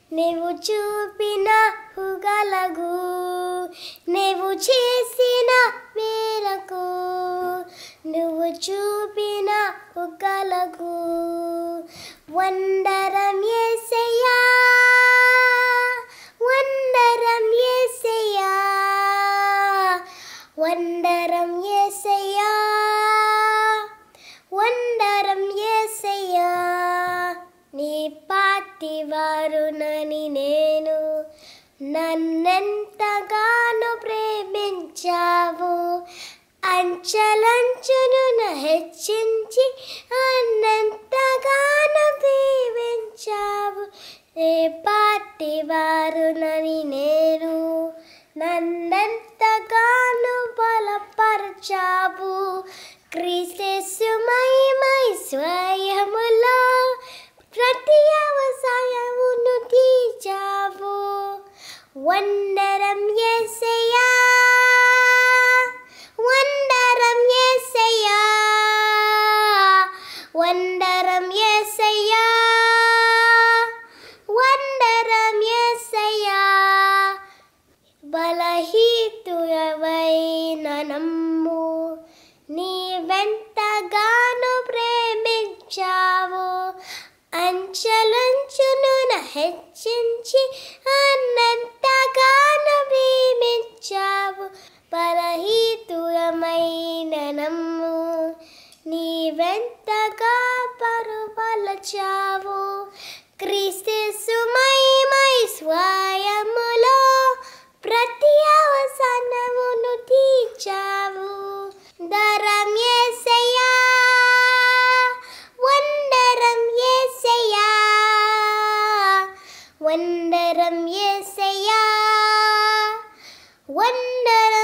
నీవు చూపిన హుగలగు నీవు చేసిన మేరకు నువ్వు చూపిన హుగలగు వందరం ఏసయ్యా వందరం ఏసయ్యా వందరం ఏసయ్యా వందరం ఏసయ్యా నీ పాటి వారునని నేను నన్నెంతగానో ప్రేమించావు అంచలంచును హెచ్చించి అన్నంతగానో దీవించావు నీ పాటి వారునని నేను నన్నెంతగానో బలపరచావు క్రీస్తు మహిమై స్వయములో ప్రతి అవసరమును తీర్చావు వందరం ఏసయ్యా వందరం ఏసయ్యా వందరం ఏసయ్యా వందరం ఏసయ్యా బలహీతుయవైన నమ్ము నీ వెంటగాను ప్రేమించావు అంచలంచును హెచ్చించి అన్నంతగాను ప్రేమించావు బలహీతుయమైన నమ్ము నీ వెంటగా పరుబలచావు క్రీస్తు మహిమై స్వయములో ప్రతి అవసరమును తీర్చావు దరం ఏసయ్యా వందరం ఏసయ్యా వందరం ఏసయ్యా వందరం